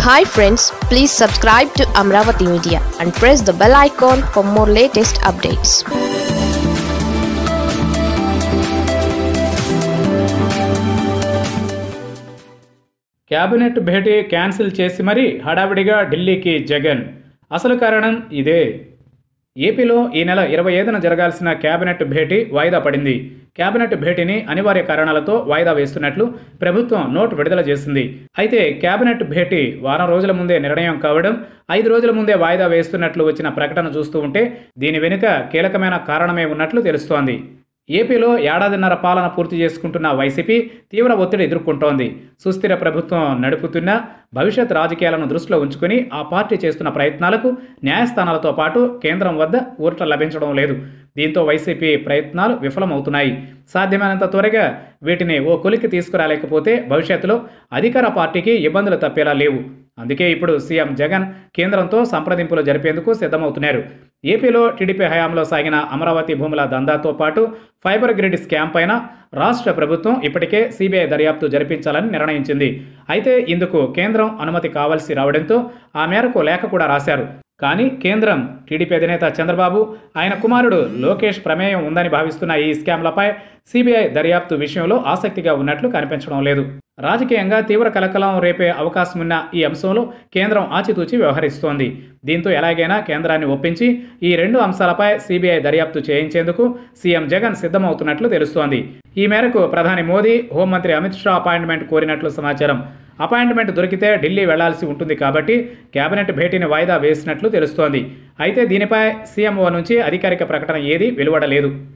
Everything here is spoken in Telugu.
hi friends please subscribe to Amaravati media and press the bell icon for more latest updates cabinet భేటీ క్యాన్సిల్ చేసి మరీ హడావిడిగా ఢిల్లీకి జగన్ అసలు కారణం ఇదే ఏపీలో ఈ నెల ఇరవై ఐదున జరగాల్సిన కేబినెట్ భేటీ వాయిదా పడింది కేబినెట్ భేటీని అనివార్య కారణాలతో వాయిదా వేస్తున్నట్లు ప్రభుత్వం నోట్ విడుదల చేసింది అయితే కేబినెట్ భేటీ వారం రోజుల ముందే నిర్ణయం కావడం ఐదు రోజుల ముందే వాయిదా వేస్తున్నట్లు వచ్చిన ప్రకటన చూస్తూ ఉంటే దీని వెనుక కీలకమైన కారణమే ఉన్నట్లు తెలుస్తోంది ఏపీలో ఏడాదిన్నర పాలన పూర్తి చేసుకుంటున్న వైసీపీ తీవ్ర ఒత్తిడి ఎదుర్కొంటోంది సుస్థిర ప్రభుత్వం నడుపుతున్న భవిష్యత్ రాజకీయాలను దృష్టిలో ఉంచుకుని ఆ పార్టీ చేస్తున్న ప్రయత్నాలకు న్యాయస్థానాలతో పాటు కేంద్రం వద్ద ఊరట లభించడం లేదు దీంతో వైసీపీ ప్రయత్నాలు విఫలమవుతున్నాయి సాధ్యమైనంత త్వరగా వీటిని ఓ కొలికి తీసుకురాలేకపోతే భవిష్యత్తులో అధికార పార్టీకి ఇబ్బందులు తప్పేలా లేవు అందుకే ఇప్పుడు సీఎం జగన్ కేంద్రంతో సంప్రదింపులు జరిపేందుకు సిద్ధమవుతున్నారు ఏపీలో టీడీపీ హయాంలో సాగిన అమరావతి భూముల దందాతో పాటు ఫైబర్ గ్రిడ్ స్కామ్ పైన రాష్ట్ర ప్రభుత్వం ఇప్పటికే సిబిఐ దర్యాప్తు జరిపించాలని నిర్ణయించింది అయితే ఇందుకు కేంద్రం అనుమతి కావాల్సి రావడంతో ఆ మేరకు లేఖ కూడా రాశారు కానీ కేంద్రం టీడీపీ అధినేత చంద్రబాబు ఆయన కుమారుడు లోకేష్ ప్రమేయం ఉందని భావిస్తున్న ఈ స్కామ్లపై సిబిఐ దర్యాప్తు విషయంలో ఆసక్తిగా ఉన్నట్లు కనిపించడం లేదు రాజకీయంగా తీవ్ర కలకలం రేపే అవకాశం ఉన్న ఈ అంశంలో కేంద్రం ఆచితూచి వ్యవహరిస్తోంది దీంతో ఎలాగైనా కేంద్రాన్ని ఒప్పించి ఈ రెండు అంశాలపై సిబిఐ దర్యాప్తు చేయించేందుకు సీఎం జగన్ సిద్ధమవుతున్నట్లు తెలుస్తోంది ఈ మేరకు ప్రధాని మోదీ హోంమంత్రి అమిత్ షా అపాయింట్మెంట్ కోరినట్లు సమాచారం అపాయింట్మెంట్ దొరికితే ఢిల్లీ వెళ్లాల్సి ఉంటుంది కాబట్టి కేబినెట్ భేటీని వాయిదా వేసినట్లు తెలుస్తోంది అయితే దీనిపై సీఎంఓ నుంచి అధికారిక ప్రకటన ఏదీ వెలువడలేదు